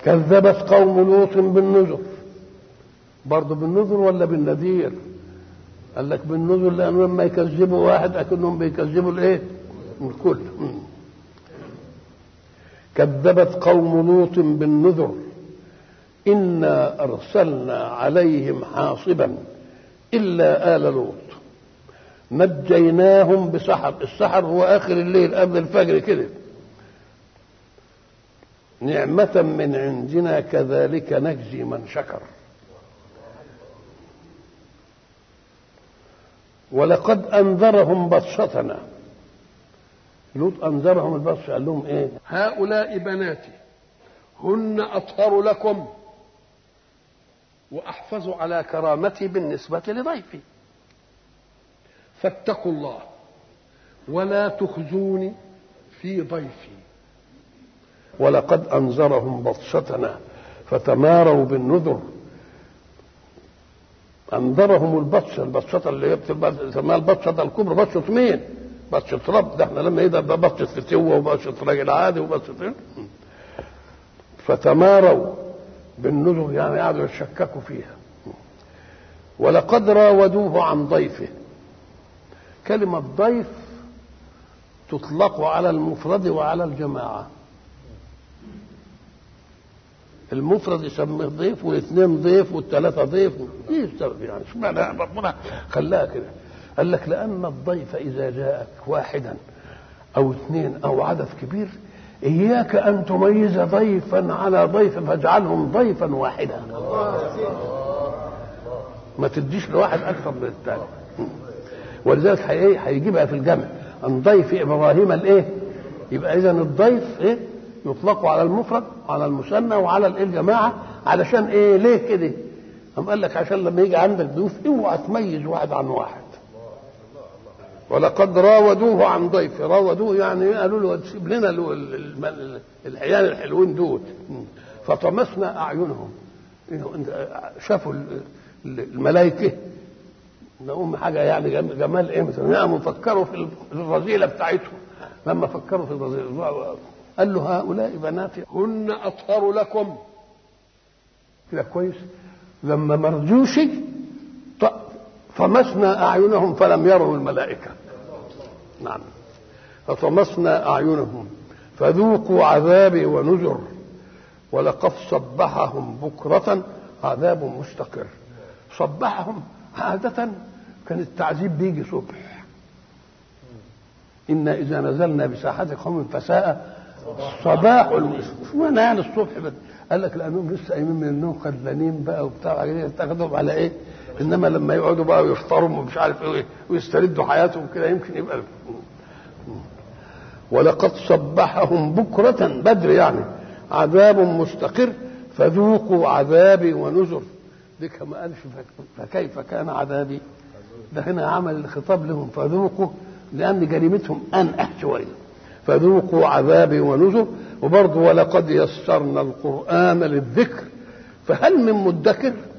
كذبت قوم لوط بالنذر برضه بالنذر ولا بالنذير قال لك بالنذر لأنه لما يكذبوا واحد أكنهم بيكذبوا الإيه الكل كذبت قوم لوط بالنذر إنا أرسلنا عليهم حاصبا إلا آل لوط نجيناهم بسحر السحر هو آخر الليل قبل الفجر كده نعمة من عندنا كذلك نجزي من شكر ولقد أنذرهم بطشتنا لوط أنذرهم البطش قال لهم إيه هؤلاء بناتي هن أطهر لكم وأحفظ على كرامتي بالنسبة لضيفي فاتقوا الله ولا تخزوني في ضيفي ولقد أنذرهم بطشتنا فتماروا بالنذر أنذرهم البطشة البطشة اللي هي بتسميها البطشة الكبرى بطشة مين؟ بطشة رب ده احنا لما يبقى بطشة فتوة وبطشة راجل عادي وبطشة فتماروا بالنذر يعني قعدوا يتشككوا فيها ولقد راودوه عن ضيفه كلمة ضيف تطلق على المفرد وعلى الجماعة المفرد يسميه ضيف والاثنين ضيف والثلاثة ضيف ايه السبب يعني اشمعنى ربنا خلاها كده قال لك لأن الضيف إذا جاءك واحدا أو اثنين أو عدد كبير إياك أن تميز ضيفا على ضيف فاجعلهم ضيفا واحدا ما تديش لواحد أكثر من الثاني ولذلك هيجيبها في الجمع عن ضيف إبراهيم الإيه؟ يبقى إذا الضيف إيه؟ يطلق على المفرد على المثنى وعلى الايه الجماعه علشان ايه ليه كده؟ قام قال لك عشان لما يجي عندك ضيوف اوعى تميز واحد عن واحد ولقد راودوه عن ضيف راودوه يعني قالوا له سيب لنا العيال الحلوين دول فطمسنا اعينهم شافوا الملائكه نقوم حاجه يعني جمال ايه مثلا قاموا فكروا في الرذيله بتاعتهم لما فكروا في الرذيله قال له هؤلاء بناتي هن أطهر لكم كده كويس لما مرجوش طمسنا أعينهم فلم يروا الملائكة نعم فطمسنا أعينهم فذوقوا عذابي ونذر ولقد صبحهم بكرة عذاب مستقر صبحهم عادة كان التعذيب بيجي صبح إنا إذا نزلنا بساحة قوم فساء صباح اشمعنى يعني الصبح بس قال لك لانهم لسه قايمين من النوم خدلانين بقى وبتاع تاخدهم على ايه انما لما يقعدوا بقى ويفطروا ومش عارف ايه ويستردوا حياتهم كده يمكن يبقى ولقد صبحهم بكرة بدر يعني عذاب مستقر فذوقوا عذابي ونذر دي كما قالش فكيف كان عذابي ده هنا عمل الخطاب لهم فذوقوا لان جريمتهم انقح شويه فذوقوا عذابي ونذر وبرضه ولقد يسرنا القرآن للذكر فهل من مدكر